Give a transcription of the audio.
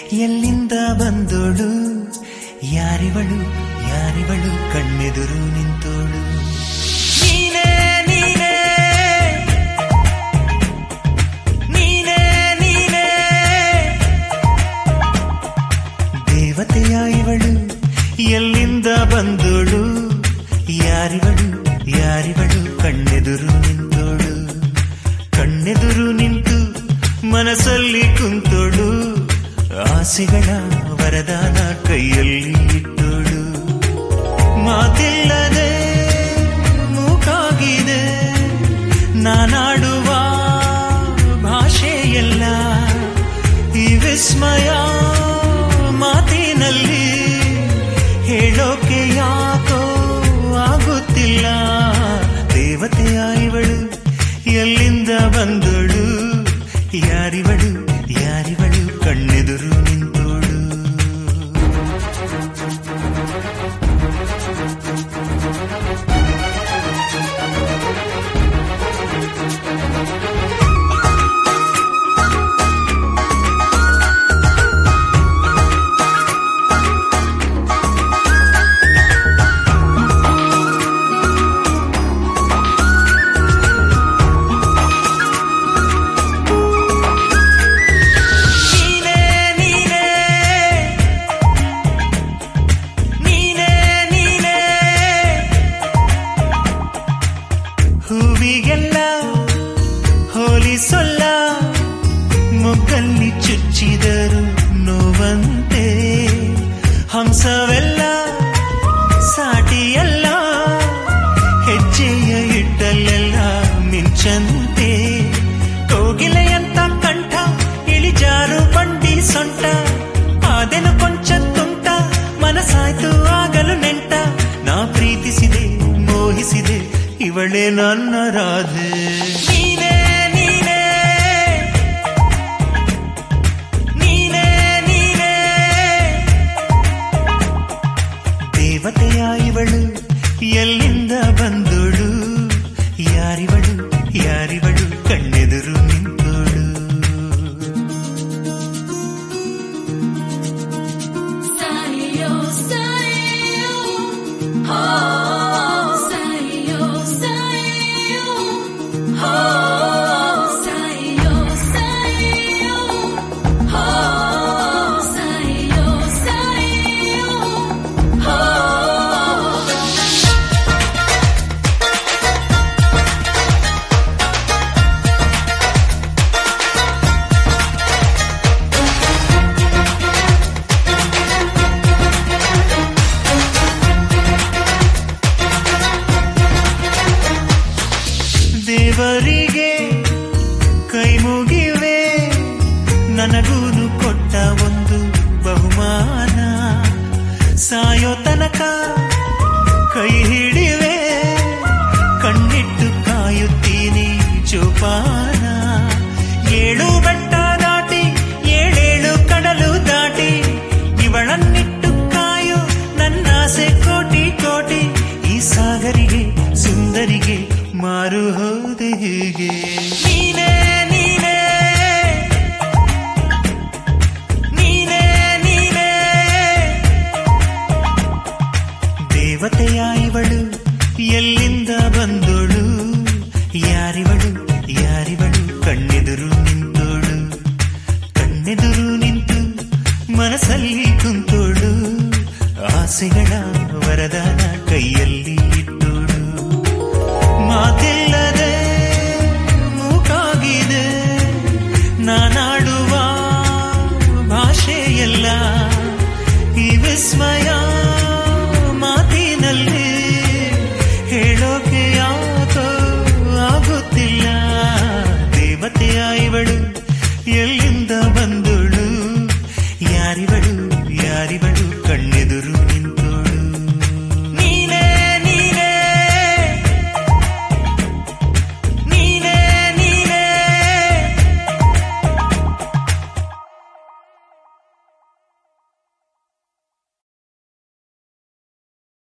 ಎಲ್ಲಿಂದ ಬಂದೋಳು ಯಾರಿವಳು ಯಾರಿವಳು ಕಣ್ಣೆದುರು ನಿಂತೋಳು ನೀನೇ ನೀನೇ ನೀನೇ ನೀನೇ ದೇವತೆಯ ಇವಳು ಎಲ್ಲಿಂದ ಬಂದೋಳು ಯಾರಿವಳು ಯಾರಿವಳು ಕಣ್ಣೆದುರು ನಿಂತೋಳು ಕಣ್ಣೆದುರು ನಿಂತು ಮನಸ್ಸಲ್ಲಿ ಕುಂತೋಳು ಆಸೆಗಳ ವರದಾನ ಕೈಯಲ್ಲಿ ಇಟ್ಟೋಳು ಮಾತಿಲ್ಲದೆ ಮೂಕಾಗಿದೆ ನಾನಾಡುವ ಭಾಷೆಯೆಲ್ಲ ಈ ವಿಸ್ಮಯ ಮಾತಿನಲ್ಲಿ ಹೇಳೋಕೆ ಯಾಕೋ ಆಗುತ್ತಿಲ್ಲ ದೇವತೆಯ ಇವಳು ಎಲ್ಲಿಂದ ಬಂದೋಳು ಯಾರಿವಳು ಯಾರಿವಳು ಕಣ್ಣೆದುರು ನಿಂತೋಳು ನೀನೇ ನೀನೇ ನೀನೇ ನೀನೇ ಹೂವಿಗೆಲ್ಲ ಹೋಲಿಸೊಲ್ಲ ಮೊಗ್ಗಲ್ಲಿ ಚುಚ್ಚಿದರು ನೋವಂತೆ ಹಂಸವೆಲ್ಲ ಸಾಟಿಯಲ್ಲ ಹೆಜ್ಜೆಯ ಇಟ್ಟಲ್ಲೆಲ್ಲ ಮಿಂಚಂತೆ ಕೋಗಿಲೆಯಂತ ಕಂಠ ಇಳಿಜಾರು ಬಂಡಿ ಸೊಂಟ ಆದೆನು ಕೊಂಚ ತುಂಟ ಮನಸಾಯ್ತು ಆಗಲು ನೆಂಟ ನಾ ಪ್ರೀತಿಸಿದೆ ಮೋಹಿಸಿದೆ ಇವಳೇ ನನ್ನ ರಾಧೆ ನೀನೇ ನೀನೇ ನೀನೇ ನೀನೇ ದೇವತೆಯ ಇವಳು ಎಲ್ಲಿಂದ ಬಂದೋಳು ಯಾರಿವಳು ಯಾರಿವಳು ಕಣ್ಣೆದುರು ನಿಂತೋಳು Sayo, sayo, oh, sayo, sayo, oh, sayo, sayo, oh, sayo, sayo, oh. ದೇವರಿಗೆ ಕೈ ಮುಗಿವೆ ನನಗೂನು ಕೊಟ್ಟ ಒಂದು ಬಹುಮಾನ ಸಾಯೋ ತನಕ ಕೈ ಹಿಡಿವೆ ಕಣ್ಣಿಟ್ಟು ಕಾಯುತ್ತೀನಿ ಜೋಪಾನ ಏಳು ಬೆಟ್ಟ ದಾಟಿ ಏಳೇಳು ಕಡಲು ದಾಟಿ ಇವಳನ್ನಿಟ್ಟು ಕಾಯು ನನ್ನಾಸೆ ಕೋಟಿ ಕೋಟಿ ಈ ಸಾಗರಿಗೆ ಸುಂದರಿಗೆ ಮಾರು ಹೋದೆ ಹೀಗೆ ನೀನೇ ನೀನೇ ನೀನೇ ನೀನೇ ದೇವತೆಯ ಇವಳು ಎಲ್ಲಿಂದ ಬಂದೋಳು ಯಾರಿವಳು ಯಾರಿವಳು ಕಣ್ಣೆದುರು ನಿಂತೋಳು ಕಣ್ಣೆದುರು ನಿಂತು ಮನಸ್ಸಲ್ಲಿ ಕುಂತೋಳು ಆಸೆಗಳ ವರದಾನ ಕೈಯಲ್ಲಿ